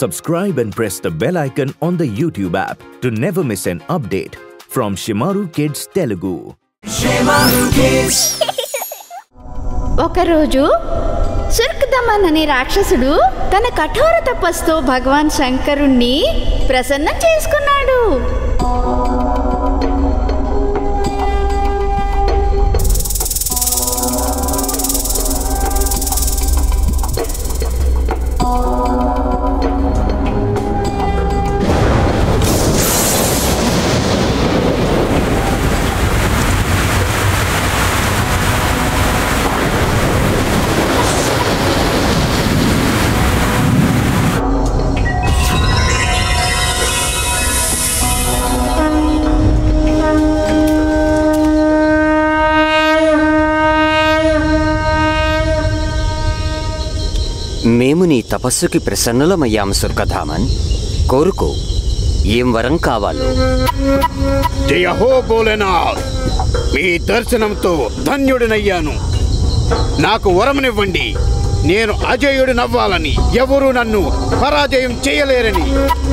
subscribe and press the bell icon on the YouTube app to never miss an update from Shimaru Kids Telugu. ఒకరోజు సుర్కదమన్ అనే రాక్షసుడు తన కఠోర తపస్సుతో భగవాన్ శంకరుణ్ణి ప్రసన్నం చేసుకున్నాడు మేము నీ తపస్సుకి ప్రసన్నులమయ్యాం సుర్కధామన్ కోరుకో ఏం వరం కావాలో జయ హో భోలేనాథ్ మీ దర్శనంతో ధన్యుడినయ్యాను నాకు వరమునివ్వండి నేను అజయుడు నవ్వాలని ఎవరు నన్ను పరాజయం చేయలేరని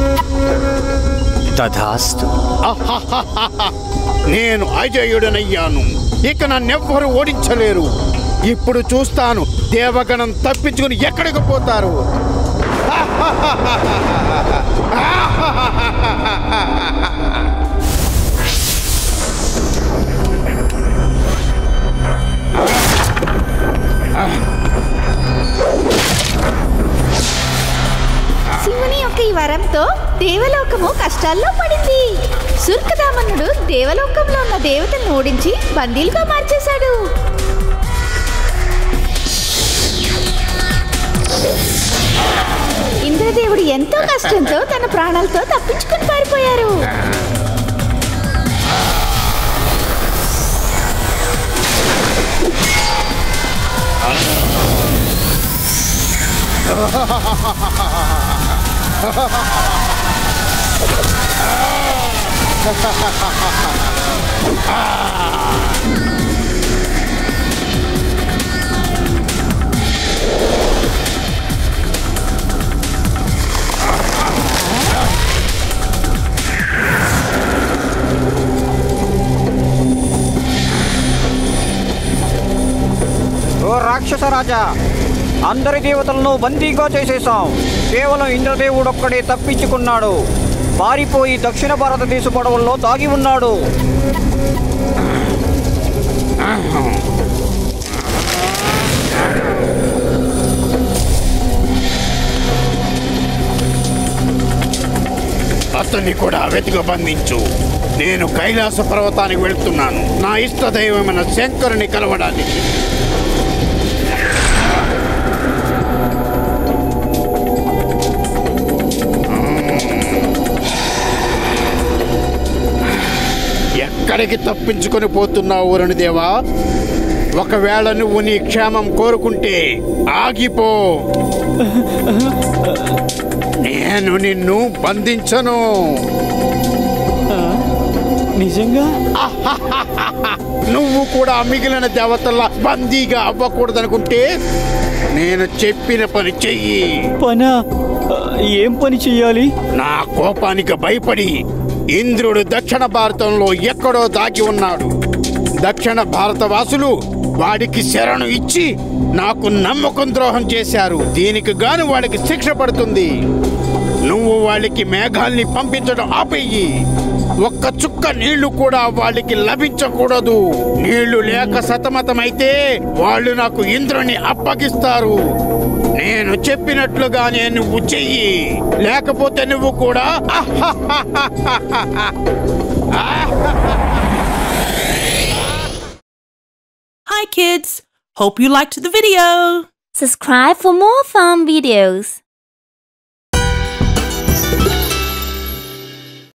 తథాస్తు అహహహహ. నేను అజయుడనయ్యాను ఇక నన్నెవ్వరు ఓడించలేరు ఇప్పుడు చూస్తాను దేవగణం తప్పించుకుని ఎక్కడికి పోతారు శివుని యొక్క ఈ వరంతో దేవలోకము కష్టాల్లో పడింది సుర్కదామనుడు దేవలోకంలో ఉన్న దేవతలను ఓడించి బందీలుగా మార్చేశాడు ఇంద్రదేవుడు ఎంతో కష్టంతో తన ప్రాణాలతో తప్పించుకుని పారిపోయారు ఓ రాక్షస రాజా అందరి దేవతలను బందీగా చేసేసాం కేవలం ఇంద్రదేవుడు ఒక్కడే తప్పించుకున్నాడు పారిపోయి దక్షిణ భారతదేశ పడవల్లో దాగి ఉన్నాడు అతన్ని కూడా వెతికి బంధించు నేను కైలాస పర్వతానికి వెళ్తున్నాను నా ఇష్ట దైవమైన శంకరుని కలవడానికి ఎక్కడికి తప్పించుకొని పోతున్నావు దేవా ఒకవేళ నువ్వు నీ క్షేమం కోరుకుంటే ఆగిపో నేను నిన్ను బంధించను నిజంగా నువ్వు కూడా మిగిలిన దేవతల బందీగా అవ్వకూడదనుకుంటే నేను చెప్పిన పని చెయ్యి పనా ఏం పని చెయ్యాలి నా కోపానికి భయపడి ఇంద్రుడు దక్షిణ భారతంలో ఎక్కడో దాగి ఉన్నాడు దక్షిణ భారత వాసులు వాడికి శరణు ఇచ్చి నాకు నమ్మకం ద్రోహం చేశారు దీనికి గాను వాడికి శిక్ష పడుతుంది నువ్వు వాళ్ళకి మేఘాల్ని పంపించడం ఆపేయి ఒక్క చుక్క నీళ్లు కూడా వాళ్ళకి లభించకూడదు నీళ్లు లేక సతమతమైతే వాళ్ళు నాకు ఇంద్రుని అప్పగిస్తారు నేను చెప్పినట్లుగానే నువ్వు చెయ్యి లేకపోతే నువ్వు కూడా Hi kids! Hope you liked the video! Subscribe for more fun videos.